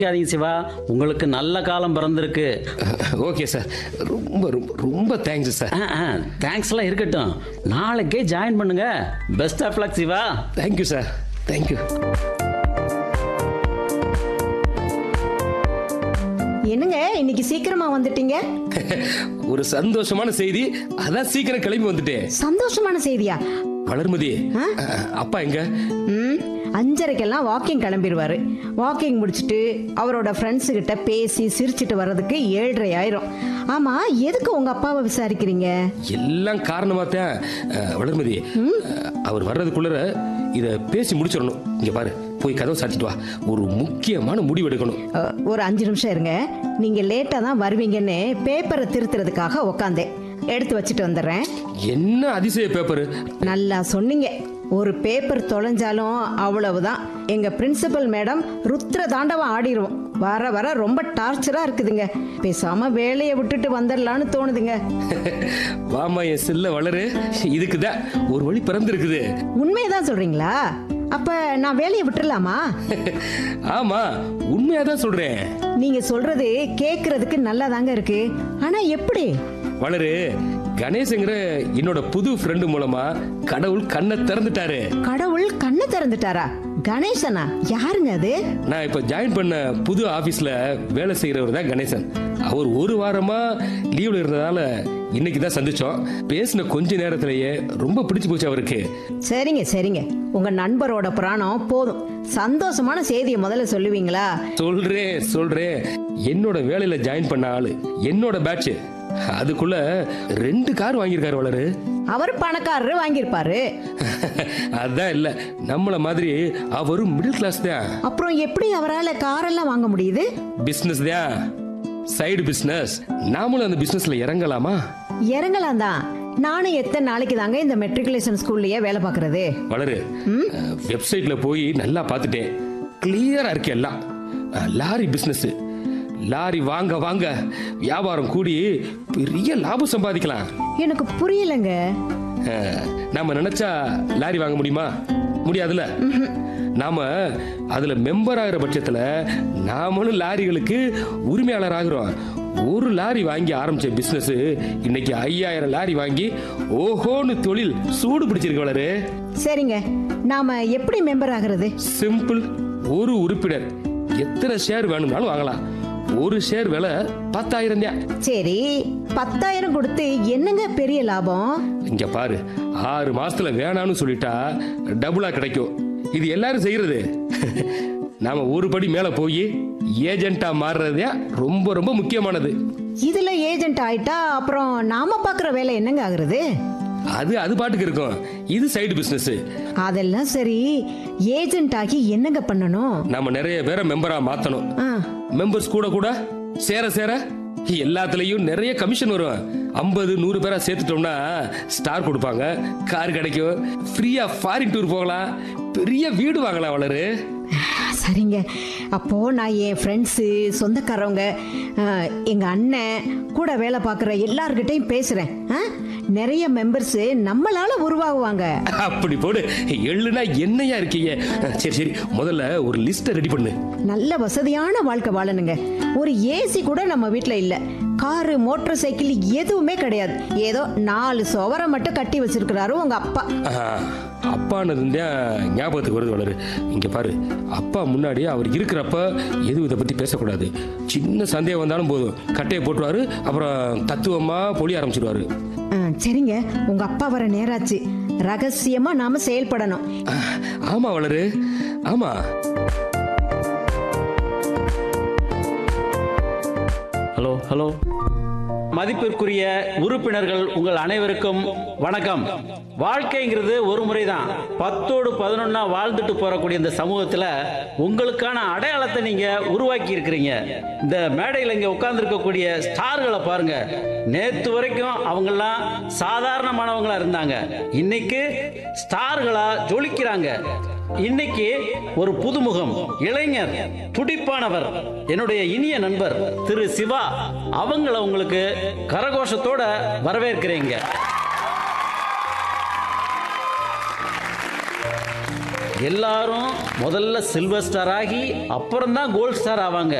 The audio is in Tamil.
நினைக்காதீங்க சிவா உங்களுக்கு நல்ல காலம் பிறந்திருக்கு ஓகே சார் ரொம்ப ரொம்ப ரொம்ப தேங்க்ஸ் சார் தேங்க்ஸ்லாம் இருக்கட்டும் நாளைக்கே ஜாயின் பண்ணுங்க best of luck Siva thank you sir thank you என்னங்க இன்னைக்கு சீக்கிரமா வந்துட்டீங்க ஒரு சந்தோஷமான செய்தி அதான் சீக்கிரம் கிளம்பி வந்துட்டேன் சந்தோஷமான செய்தியா வளர்மதி ஆ? அஹ், அப்பா எங்க ம் அஞ்சரைக்கெல்லாம் வாக்கிங் கிளம்பிடுவாரு வாக்கிங் முடிச்சுட்டு அவரோட ஃப்ரெண்ட்ஸு கிட்ட பேசி சிரிச்சிட்டு வர்றதுக்கு ஏழரை ஆயிரும் ஆமா எதுக்கு உங்க அப்பாவை விசாரிக்கிறீங்க எல்லாம் காரணமா தான் அஹ், வளர்மதி அஹ், அவர் வர்றதுக்குள்ள இத பேசி முடிச்சிடணும் இங்க பாரு போய் கதவை சாத்திட்டு வா ஒரு முக்கியமான முடிவு எடுக்கணும் அ, ஒரு அஞ்சு நிமிஷம் இருங்க நீங்க லேட்டா தான் வருவீங்கன்னு பேப்பரை திருத்துறதுக்காக உக்காந்தேன் எடுத்து வச்சுட்டு வந்துடுறேன் என்ன அதிசய பேப்பர் நல்லா சொன்னீங்க ஒரு பேப்பர் தொலைஞ்சாலும் அவ்வளவுதான் எங்க பிரின்சிபல் மேடம் ருத்ர தாண்டவம் ஆடிருவோம் வர வர ரொம்ப டார்ச்சரா இருக்குதுங்க பேசாம வேலையை விட்டுட்டு வந்துடலான்னு தோணுதுங்க வாமா என் செல்ல வளரு இதுக்குதான் ஒரு வழி பிறந்திருக்குது உண்மையதான் சொல்றீங்களா அப்ப நான் வேலையை விட்டுறலாமா ஆமா உண்மையாதான் சொல்றேன் நீங்க சொல்றது கேக்குறதுக்கு நல்லாதாங்க இருக்கு ஆனா எப்படி வளரு கணேசங்கிற என்னோட புது ஃப்ரெண்டு மூலமா கடவுள் கண்ணை திறந்துட்டாரு கடவுள் கண்ணை திறந்துட்டாரா கணேசனா யாருங்க அது நான் இப்ப ஜாயின் பண்ண புது ஆபீஸ்ல வேலை செய்யறவர் தான் கணேசன் அவர் ஒரு வாரமா லீவ்ல இருந்ததால இன்னைக்கு தான் சந்திச்சோம் பேசின கொஞ்ச நேரத்திலேயே ரொம்ப பிடிச்சு போச்சு அவருக்கு சரிங்க சரிங்க உங்க நண்பரோட பிராணம் போதும் சந்தோஷமான செய்தியை முதல்ல சொல்லுவீங்களா சொல்றேன் சொல்றேன் என்னோட வேலையில ஜாயின் பண்ண ஆளு என்னோட பேட்ச் அதுக்குள்ள ரெண்டு கார் வாங்கியிருக்காரு வளரு அவர் பணக்காரரு வாங்கியிருப்பாரு அதான் இல்ல நம்மள மாதிரி அவரும் மிடில் கிளாஸ் தான் அப்புறம் எப்படி அவரால் காரெல்லாம் வாங்க முடியுது பிசினஸ் தான் சைடு பிசினஸ் நாமளும் அந்த பிசினஸ்ல இறங்கலாமா இறங்கலாம் தான் நானும் எத்தனை நாளைக்கு தாங்க இந்த மெட்ரிகுலேஷன் ஸ்கூல்லயே வேலை பார்க்கறது வளரு வெப்சைட்ல போய் நல்லா பார்த்துட்டேன் கிளியரா இருக்கு எல்லாம் அஹ், லாரி பிசினஸ் லாரி வாங்க வாங்க வியாபாரம் கூடி பெரிய லாபம் சம்பாதிக்கலாம் எனக்கு புரியலங்க அஹ், நாம நினைச்சா லாரி வாங்க முடியுமா முடியாதுல்ல நாம அதுல மெம்பர் ஆகிற பட்சத்துல நாமளும் லாரிகளுக்கு உரிமையாளர் ஆகிறோம் ஒரு லாரி வாங்கி ஆரம்பிச்ச பிசினஸ் இன்னைக்கு ஐயாயிரம் லாரி வாங்கி ஓஹோன்னு தொழில் சூடு பிடிச்சிருக்கு வளரு சரிங்க நாம எப்படி மெம்பர் ஆகிறது சிம்பிள் ஒரு உறுப்பினர் எத்தனை ஷேர் வேணும்னாலும் வாங்கலாம் ஒரு ஷேர் விலை பத்தாயிரம் தான் சரி பத்தாயிரம் கொடுத்து என்னங்க பெரிய லாபம் இங்க பாரு ஆறு மாசத்துல வேணாம்னு சொல்லிட்டா டபுளா கிடைக்கும் இது எல்லாரும் செய்யறது நாம ஒரு படி மேல போய் ஏஜென்ட்டா மாறுறதே ரொம்ப ரொம்ப முக்கியமானது இதுல ஏஜென்ட் ஆயிட்டா அப்புறம் நாம பாக்குற வேலை என்னங்க ஆகுறது அது அது பாட்டுக்கு இருக்கும் இது சைடு பிசினஸ் அதெல்லாம் சரி ஏஜென்ட் ஆகி என்னங்க பண்ணணும் நாம நிறைய பேரை மெம்பரா மாத்தணும் ஆ, மெம்பர்ஸ் கூட கூட சேர சேர எல்லாத்துலயும் நிறைய கமிஷன் வரும் ஐம்பது நூறு பேரா சேர்த்துட்டோம்னா ஸ்டார் கொடுப்பாங்க கார் கிடைக்கும் ஃப்ரீயா ஃபாரின் டூர் போகலாம் பெரிய வீடு வாங்கலாம் வளரு சரிங்க அப்போ நான் என் ஃப்ரெண்ட்ஸு சொந்தக்காரவங்க ஆ, எங்க அண்ணன் கூட வேலை பார்க்குற எல்லார்கிட்டையும் பேசுறேன் ஆ? நிறைய மெம்பர்ஸ் நம்மளால உருவாகுவாங்க அப்படி போடு எள்ளுனா என்னையா இருக்கீங்க சரி சரி முதல்ல ஒரு லிஸ்ட்டை ரெடி பண்ணு நல்ல வசதியான வாழ்க்கை வாழணுங்க ஒரு ஏசி கூட நம்ம வீட்டில் இல்லை காரு மோட்டார் சைக்கிள் எதுவுமே கிடையாது ஏதோ நாலு சுவரை மட்டும் கட்டி வச்சிருக்கிறாரு உங்க அப்பா ஆ, அப்பானது தான் ஞாபகத்துக்கு வருது வளரு இங்க பாரு அப்பா முன்னாடி அவர் இருக்கிறப்ப எதுவும் இதை பத்தி பேசக்கூடாது சின்ன சந்தேகம் வந்தாலும் போதும் கட்டையை போட்டுருவாரு அப்புறம் தத்துவமா பொழி ஆரம்பிச்சிருவாரு ஆ, சரிங்க உங்க அப்பா வர நேராச்சு ரகசியமா நாம செயல்படணும் ஆ, ஆமா வளரு ஆமா ஹலோ ஹலோ மதிப்பிற்குரிய உறுப்பினர்கள் உங்கள் அனைவருக்கும் வணக்கம் வாழ்க்கைங்கிறது ஒரு முறை தான் பத்தோடு பதினொன்னா வாழ்ந்துட்டு போறக்கூடிய இந்த சமூகத்துல உங்களுக்கான அடையாளத்தை நீங்க உருவாக்கி இருக்கிறீங்க இந்த மேடையில் இங்க உட்கார்ந்துருக்கக்கூடிய ஸ்டார்களை பாருங்க நேத்து வரைக்கும் அவங்கெல்லாம் சாதாரணமானவங்களா இருந்தாங்க இன்னைக்கு ஸ்டார்களா ஜொலிக்கிறாங்க இன்னைக்கு ஒரு புதுமுகம் இளைஞர் துடிப்பானவர் என்னுடைய இனிய நண்பர் திரு சிவா அவங்கள உங்களுக்கு கரகோஷத்தோட வரவேற்கிறேங்க எல்லாரும் முதல்ல சில்வர் ஸ்டார் ஆகி அப்புறம் தான் கோல்ட் ஸ்டார் ஆவாங்க